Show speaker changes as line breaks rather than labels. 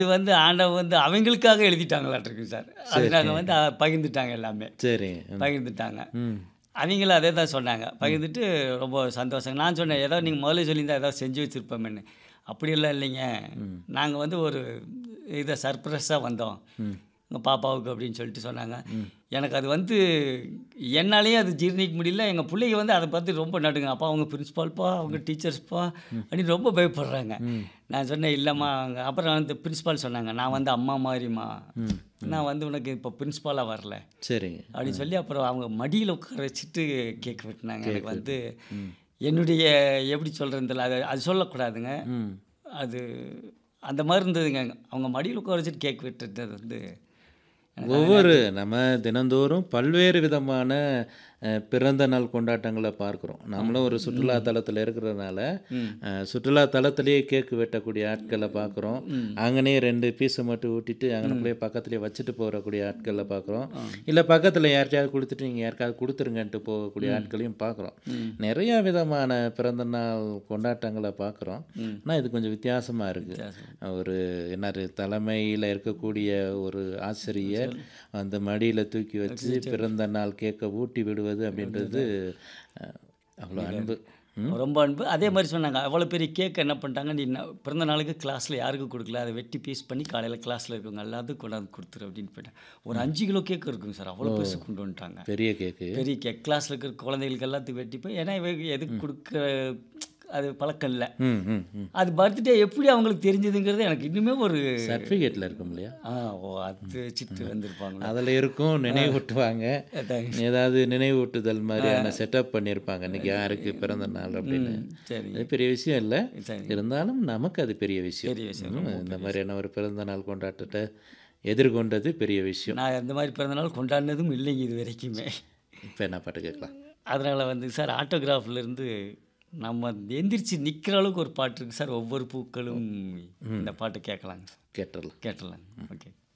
இது வந்து ஆண்டவன் வந்து அவங்களுக்காக எழுதிட்டாங்களாட்டிருக்கு சார் அது நாங்கள் வந்து அஹ், பகிர்ந்துட்டாங்க எல்லாமே
சரி ம்.
பகிர்ந்துட்டாங்க
ம்
அவங்களும் அதே தான் சொன்னாங்க பகிர்ந்துட்டு ரொம்ப சந்தோஷம் நான் சொன்னேன் ஏதோ நீங்கள் முதல்ல சொல்லியிருந்தா ஏதாவது செஞ்சு வச்சுருப்போமேன்னு அப்படியெல்லாம் இல்லைங்க நாங்கள் வந்து ஒரு இதை சர்ப்ரைஸாக வந்தோம் உங்கள் பாப்பாவுக்கு அப்படின்னு சொல்லிட்டு சொன்னாங்க எனக்கு அது வந்து என்னாலேயும் அது ஜீர்ணிக்க முடியல எங்கள் பிள்ளைங்க வந்து அதை பார்த்து ரொம்ப நடுங்க அப்பா அவங்க பிரின்ஸ்பால்ப்பா அவங்க டீச்சர்ஸ்ப்பா அப்படின்னு ரொம்ப பயப்படுறாங்க நான் சொன்னேன் இல்லைம்மா அவங்க அப்புறம் வந்து பிரின்ஸ்பால் சொன்னாங்க நான் வந்து அம்மா மாதிரிம்மா நான் வந்து உனக்கு இப்போ பிரின்ஸ்பாலாக வரல
சரிங்க
அப்படின்னு சொல்லி அப்புறம் அவங்க மடியில் உட்கார வச்சுட்டு கேக் வெட்டினாங்க எனக்கு வந்து என்னுடைய எப்படி சொல்கிறதுல அது அது சொல்லக்கூடாதுங்க
ம்
அது அந்த மாதிரி இருந்ததுங்க அவங்க மடியில் உட்கார வச்சுட்டு கேக் வெட்டுறது வந்து எனக்கு
ஒவ்வொரு நம்ம தினந்தோறும் பல்வேறு விதமான அஹ், பிறந்த நாள் கொண்டாட்டங்களை பார்க்குறோம் நம்மளும் ஒரு சுற்றுலா தலத்தில் இருக்கிறதுனால அஹ், சுற்றுலா தலத்திலேயே கேக்கு வெட்டக்கூடிய ஆட்களை பார்க்குறோம் அங்கனே ரெண்டு பீஸை மட்டும் ஊட்டிட்டு அங்கனக்குள்ளேயே பக்கத்துலேயே வச்சுட்டு போகக்கூடிய ஆட்களை பார்க்குறோம் இல்லை பக்கத்தில் யார்கிட்டயாவது கொடுத்துட்டு நீங்கள் யாருக்காவது கொடுத்துருங்கன்ட்டு போகக்கூடிய ஆட்களையும் பார்க்குறோம் நிறையா விதமான பிறந்த நாள் கொண்டாட்டங்களை பார்க்குறோம் ஆனால் இது கொஞ்சம் வித்தியாசமாக இருக்குது ஒரு என்ன தலைமையில் இருக்கக்கூடிய ஒரு ஆசிரியர் அந்த மடியில் தூக்கி வச்சு பிறந்த நாள் கேக்கை ஊட்டி விடுவது அப்படின்றது அஹ், அவ்வளோ அன்பு ம்
ரொம்ப அன்பு அதே மாதிரி சொன்னாங்க அவ்வளோ பெரிய கேக் என்ன பண்ணிட்டாங்க நீ ந- பிறந்த நாளுக்கு கிளாஸில் யாருக்கும் கொடுக்கல அதை வெட்டி பீஸ் பண்ணி காலையில் கிளாஸில் இருக்கவங்க எல்லாத்துக்கும் கொண்டாந்து கொடுத்துரு அப்படின்னு போயிட்டேன் ஒரு அஞ்சு கிலோ கேக் இருக்குங்க சார் அவ்வளோ பெருசு கொண்டு வந்துட்டாங்க
பெரிய கேக்கு
பெரிய கேக் கிளாஸில் இருக்கிற குழந்தைகளுக்கு எல்லாத்துக்கும் வெட்டி போய் ஏன்னா இவங்க எதுக்கு கொடுக்க அது பழக்கம் இல்லை
ம் ம் ம்
அது பர்த்டே எப்படி அவங்களுக்கு தெரிஞ்சதுங்கிறது எனக்கு இன்னுமே ஒரு
சர்டிஃபிகேட்டில் இருக்கும் இல்லையா
ஆ ஓ அது வச்சுட்டு வந்திருப்பாங்களா
அதில் இருக்கும் நினைவூட்டுவாங்க
தேங்க்ஸ்.
ஏதாவது நினைவூட்டுதல் மாதிரியான செட்டப் பண்ணியிருப்பாங்க இன்னைக்கு யாருக்கு பிறந்த நாள் அப்படின்னு
சரி
அது பெரிய விஷயம் இல்லை
சரி
இருந்தாலும் நமக்கு அது பெரிய விஷயம்
பெரிய விஷயம்
ம், இந்த மாதிரியான ஒரு பிறந்த நாள் கொண்டாட்டத்தை எதிர்கொண்டது பெரிய விஷயம்
நான் அந்த மாதிரி பிறந்த நாள் கொண்டாடினதும் இல்லைங்க இது வரைக்குமே
இப்போ என்ன பாட்டு கேட்கலாம்
அதனால் வந்து சார் ஆட்டோகிராஃப்லேருந்து நம்ம எந்திரிச்சு நிற்கிற அளவுக்கு ஒரு பாட்டு இருக்குது சார் ஒவ்வொரு பூக்களும் இந்த பாட்டு கேட்கலாங்க சார்
கேட்டுடலாம்
கேட்டலாங்க ஓகே